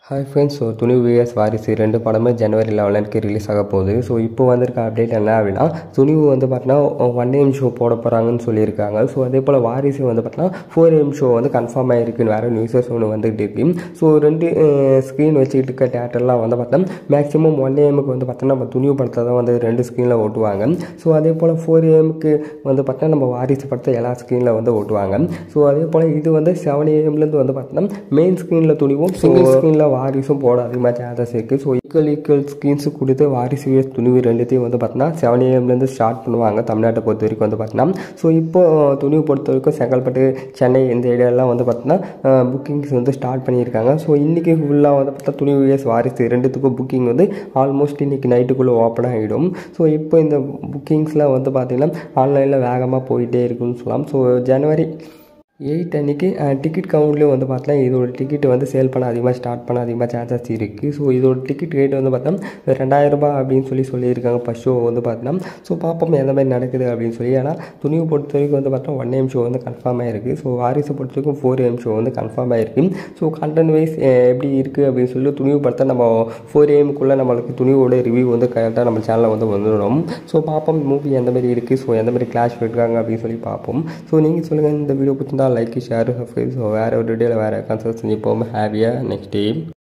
hi friends so துணி vs Varisu ரெண்டு படமே ஜனவரி லெவனுக்கு ரிலீஸ் ஆக போகுது ஸோ இப்போ வந்திருக்க அப்டேட் என்ன அப்படின்னா துணிவு வந்து பார்த்தீங்கன்னா ஒன் எம் ஷோ போட போகிறாங்கன்னு சொல்லியிருக்காங்க ஸோ அதே போல் வாரிசு வந்து பார்த்தீங்கன்னா ஃபோர் எம் ஷோ வந்து கன்ஃபார்ம் ஆகிருக்குன்னு வேறு நியூஸஸ் ஒன்று வந்துகிட்டு இருக்கு ஸோ ரெண்டு ஸ்க்ரீன் வச்சுக்கிட்டு இருக்க தேட்டர்லாம் வந்து பார்த்தோம்னா மேக்ஸிமம் ஒன் ஏஎம்க்கு வந்து பார்த்தோன்னா நம்ம துணிவு படத்தை தான் வந்து ரெண்டு ஸ்க்ரீனில் ஓட்டுவாங்க ஸோ அதே போல் ஃபோர் ஏஎம்க்கு வந்து பார்த்தோன்னா நம்ம வாரிசு படத்தை எல்லா ஸ்க்ரீனில் வந்து ஓட்டுவாங்க ஸோ அதே போல் இது வந்து செவன் ஏஎம்லேருந்து வந்து பார்த்தோன்னா மெயின் ஸ்க்ரீனில் துணிவும் சிங்கிள் ஸ்க்ரீனில் வாரிசும் போட அதிகமாக சான்சஸ் இருக்குது ஸோ ஈக்குவல் ஈக்குவல் ஸ்க்ரீன்ஸ் கொடுத்து வாரிசு விஎஸ் துணிவு ரெண்டுத்தையும் வந்து பார்த்தோன்னா செவன் ஏஎம்லேருந்து ஸ்டார்ட் பண்ணுவாங்க தமிழ்நாட்டை பொறுத்த வரைக்கும் வந்து பார்த்தோன்னா ஸோ இப்போ துணிவு பொறுத்த வரைக்கும் செங்கல்பட்டு சென்னை இந்த ஏரியாலாம் வந்து பார்த்தோன்னா புக்கிங்ஸ் வந்து ஸ்டார்ட் பண்ணியிருக்காங்க ஸோ இன்றைக்கி ஃபுல்லாக வந்து பார்த்தா துணி விஎஸ் வாரிசு ரெண்டுத்துக்கும் புக்கிங் வந்து ஆல்மோஸ்ட் இன்றைக்கி நைட்டுக்குள்ளே ஓப்பன் ஆகிடும் ஸோ இப்போ இந்த புக்கிங்ஸ்லாம் வந்து பார்த்திங்கன்னா ஆன்லைனில் வேகமாக போயிட்டே இருக்குன்னு சொல்லலாம் ஸோ ஜனவரி எயிட் அன்றைக்கி டிக்கெட் கவுண்ட்லேயும் வந்து பார்த்தா இதோட டிக்கெட் வந்து சேல் பண்ண அதிகமாக ஸ்டார்ட் பண்ண அதிகமாக சான்சஸ் இருக்குது ஸோ இதோட டிக்கெட் ரேட் வந்து பார்த்தா ரெண்டாயிரம் ரூபாய் அப்படின்னு சொல்லி சொல்லியிருக்காங்க ஃபஸ்ட் ஷோ வந்து பார்த்தோன்னா ஸோ பார்ப்போம் எந்த மாதிரி நடக்குது அப்படின்னு சொல்லி ஏன்னா துணிவு பொறுத்த வரைக்கும் வந்து பார்த்தா ஒன் எம் ஷோ வந்து கன்ஃபார்ம் ஆகிருக்கு ஸோ வாரிசை பொறுத்த வரைக்கும் ஃபோர் எம் ஷோ வந்து கன்ஃபார்ம் ஆகிருக்கு ஸோ கண்டென்ட் வைஸ் எப்படி இருக்குது அப்படின்னு சொல்லி துணிவு படத்தை நம்ம ஃபோர் ஏஎம்குள்ளே நம்மளுக்கு துணிவோட ரிவ்யூ வந்து கரெக்டாக நம்ம சேனலில் வந்து வந்துடும் ஸோ பார்ப்போம் மூவி எந்த மாதிரி இருக்குது ஸோ எந்த மாதிரி கிளாஷ் இருக்காங்க அப்படின்னு சொல்லி பார்ப்போம் ஸோ நீங்கள் சொல்லுங்கள் இந்த வீடியோ பிடிச்சிருந்தா லைக் ஷேர் சப்ஸ்கிரைப் ஸோ வேறு ஒரு டீட்டெயில் வேறு கன்சல்ட் செஞ்சு போகும் ஹேவியாக நெக்ஸ்ட் டே